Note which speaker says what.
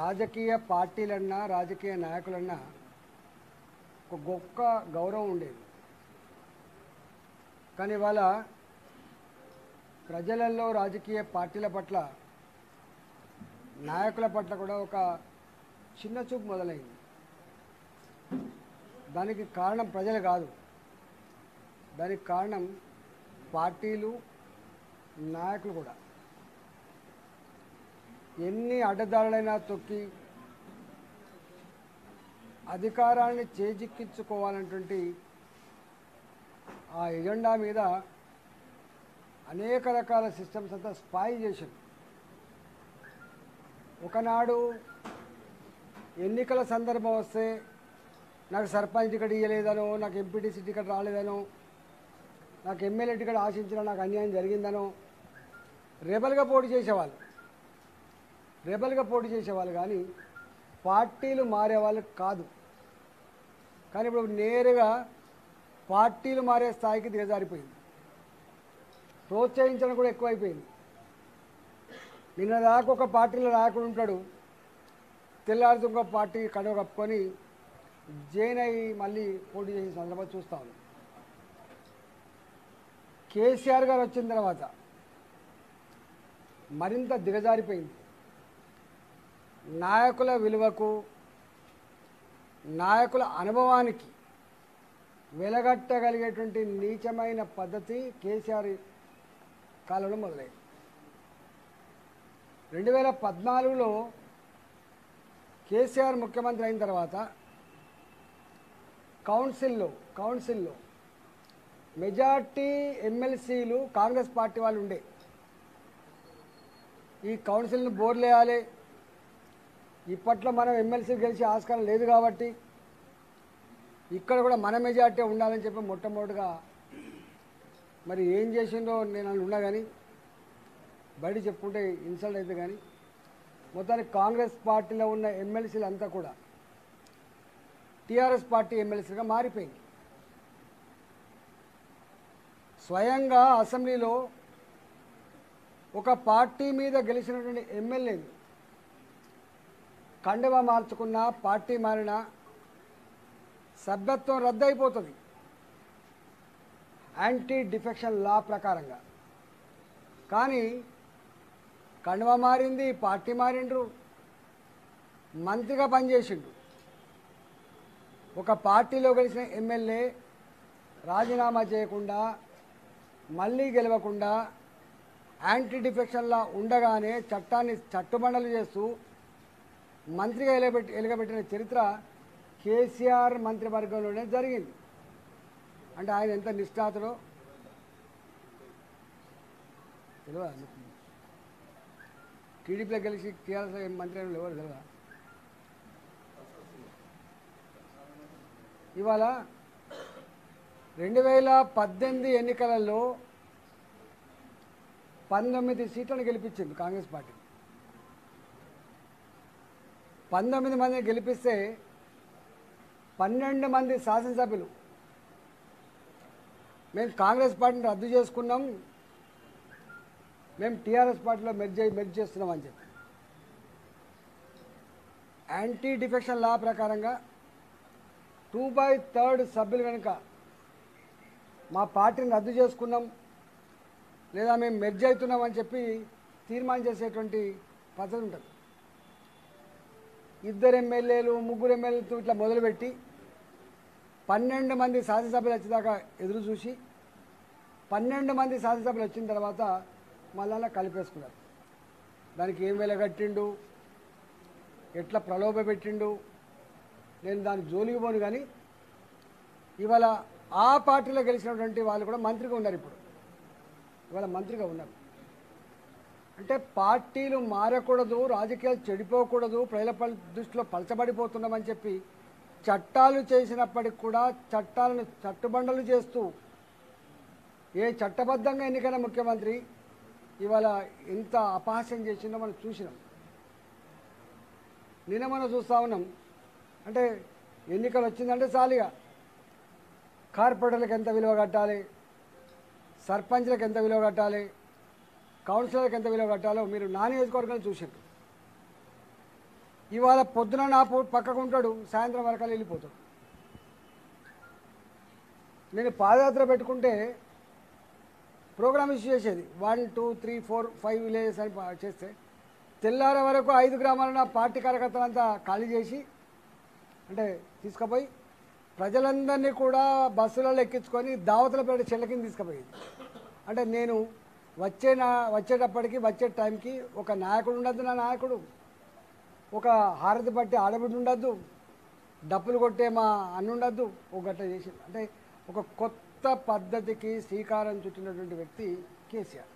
Speaker 1: రాజకీయ పార్టీలన్నా రాజకీయ నాయకులన్నా ఒక గొప్ప గౌరవం ఉండేది కానీ ఇవాళ ప్రజలలో రాజకీయ పార్టీల పట్ల నాయకుల పట్ల కూడా ఒక చిన్న చూపు మొదలైంది దానికి కారణం ప్రజలు కాదు దానికి కారణం పార్టీలు నాయకులు కూడా ఎన్ని అడ్డదారులైనా తొక్కి అధికారాన్ని చేజిక్కించుకోవాలన్నటువంటి ఆ ఎజెండా మీద అనేక రకాల సిస్టమ్స్ అంతా స్పాయి చేశారు ఒకనాడు ఎన్నికల సందర్భం వస్తే నాకు సర్పంచ్ టికెట్ ఇవ్వలేదనో నాకు ఎంపీటీసీ టికెట్ రాలేదనో నాకు ఎమ్మెల్యే టికెట్ ఆశించిన నాకు అన్యాయం జరిగిందనో రెబల్గా పోటీ చేసేవాళ్ళు రెబల్గా పోటీ చేసేవాళ్ళు కానీ పార్టీలు మారేవాళ్ళు కాదు కానీ ఇప్పుడు నేరుగా పార్టీలు మారే స్థాయికి దిగజారిపోయింది ప్రోత్సహించడం కూడా ఎక్కువైపోయింది నిన్న దాకా ఒక పార్టీలో నాయకుడు ఉంటాడు తెల్లారితో ఇంకో పార్టీ కడవ కప్పుకొని జైన్ అయి మళ్ళీ పోటీ చేసిన సందర్భం చూస్తా ఉన్నాం కేసీఆర్ గారు వచ్చిన తర్వాత మరింత దిగజారిపోయింది నాయకుల విలువకు నాయకుల అనుభవానికి వెలగట్టగలిగేటువంటి నీచమైన పద్ధతి కేసీఆర్ కాలంలో మొదలైంది రెండు వేల పద్నాలుగులో కేసీఆర్ ముఖ్యమంత్రి అయిన తర్వాత కౌన్సిల్లో కౌన్సిల్లో మెజార్టీ ఎమ్మెల్సీలు కాంగ్రెస్ పార్టీ వాళ్ళు ఉండే ఈ కౌన్సిల్ని బోర్లేయాలి ఇప్పట్లో మనం ఎమ్మెల్సీ గెలిచే ఆస్కారం లేదు కాబట్టి ఇక్కడ కూడా మన మెజార్టీ ఉండాలని చెప్పి మొట్టమొదటిగా మరి ఏం చేసిందో నేను అని ఉన్నా కానీ బయట చెప్పుకుంటే ఇన్సల్ట్ అయితే కానీ మొత్తానికి కాంగ్రెస్ పార్టీలో ఉన్న ఎమ్మెల్సీలు అంతా కూడా టీఆర్ఎస్ పార్టీ ఎమ్మెల్సీగా మారిపోయింది స్వయంగా అసెంబ్లీలో ఒక పార్టీ మీద గెలిచినటువంటి ఎమ్మెల్యేలు కండువా మార్చుకున్న పార్టీ మారిన సభ్యత్వం రద్దయిపోతుంది యాంటీ డిఫెక్షన్ లా ప్రకారంగా కానీ కండువా మారింది పార్టీ మారిండ్రు మంత్రిగా పనిచేసిండు ఒక పార్టీలో గెలిచిన ఎమ్మెల్యే రాజీనామా చేయకుండా మళ్ళీ గెలవకుండా యాంటీ డిఫెక్షన్లా ఉండగానే చట్టాన్ని చట్టుబండలు చేస్తూ మంత్రిగా ఎలగబెట్టి ఎలగబెట్టిన చరిత్ర కేసీఆర్ మంత్రివర్గంలోనే జరిగింది అంటే ఆయన ఎంత నిష్ఠాతుడో తెలియదా మీకు? టీడీపీలో గెలిచి టీఆర్ఎస్లో ఏం మంత్రి అయిన వాళ్ళు ఎవరు తెలియదా ఇవాళ రెండు వేల పద్దెనిమిది ఎన్నికలలో పంతొమ్మిది సీట్లను గెలిపించింది కాంగ్రెస్ పార్టీ పంతొమ్మిది మందిని గెలిపిస్తే పన్నెండు మంది శాసనసభ్యులు మేము కాంగ్రెస్ పార్టీని రద్దు చేసుకున్నాం మేము టీఆర్ఎస్ పార్టీలో మెర్జ్ మెర్జ్ చేస్తున్నాం అని చెప్పి యాంటీ డిఫెక్షన్ లా ప్రకారంగా టూ బై థర్డ్ సభ్యులు కనుక మా పార్టీని రద్దు చేసుకున్నాం లేదా మేము మెర్జ్ అవుతున్నాం అని చెప్పి తీర్మానం చేసేటువంటి పద్ధతి ఉంటుంది ఇద్దరు ఎమ్మెల్యేలు ముగ్గురు ఎమ్మెల్యేలతో ఇట్లా మొదలుపెట్టి పన్నెండు మంది శాసనసభ్యులు వచ్చేదాకా ఎదురు చూసి పన్నెండు మంది శాసనసభ్యులు వచ్చిన తర్వాత మళ్ళా కలిపేసుకున్నారు దానికి ఏం వెలగట్టిండు ఎట్లా ప్రలోభ పెట్టిండు నేను దాని జోలికి పోను కానీ ఇవాళ ఆ పార్టీలో గెలిచినటువంటి వాళ్ళు కూడా మంత్రిగా ఉన్నారు ఇప్పుడు ఇవాళ మంత్రిగా ఉన్నారు అంటే పార్టీలు మారకూడదు రాజకీయాలు చెడిపోకూడదు ప్రజల పల్ దృష్టిలో పలచబడిపోతున్నామని చెప్పి చట్టాలు చేసినప్పటికి కూడా చట్టాలను చట్టుబండలు చేస్తూ ఏ చట్టబద్ధంగా ఎన్నికైన ముఖ్యమంత్రి ఇవాళ ఎంత అపహాస్యం చేసిందో మనం చూసినాం నిన్న మనం చూస్తూ ఉన్నాం అంటే ఎన్నికలు వచ్చిందంటే చాలుగా కార్పొరేటర్లకు ఎంత విలువ కట్టాలి సర్పంచ్లకు ఎంత విలువ కట్టాలి కౌన్సిలర్కి ఎంత విలువ కట్టాలో మీరు నా నియోజకవర్గంలో చూసారు ఇవాళ పొద్దున నా పో- పక్కకు ఉంటాడు సాయంత్రం వరకు వెళ్ళిపోతాడు నేను పాదయాత్ర పెట్టుకుంటే ప్రోగ్రామ్ ఇష్యూ చేసేది one two three four five villages అని పా- చేస్తే తెల్లారే వరకు ఐదు గ్రామాల నా పార్టీ కార్యకర్తలంతా ఖాళీ చేసి అంటే తీసుకుపోయి ప్రజలందరినీ కూడా బస్సులలో ఎక్కించుకొని దావతల పేట చెల్ల కింద తీసుకుపోయేది అంటే నేను వచ్చే నా వచ్చేటప్పటికి వచ్చే టైంకి ఒక నాయకుడు ఉండద్దు నా నాయకుడు ఒక హారతి పట్టి ఆడబిడ్డ ఉండద్దు డప్పులు కొట్టే మా అన్న ఉండద్దు ఒక గట్ల చేసి అంటే ఒక కొత్త పద్ధతికి శ్రీకారం చుట్టినటువంటి వ్యక్తి కేసీఆర్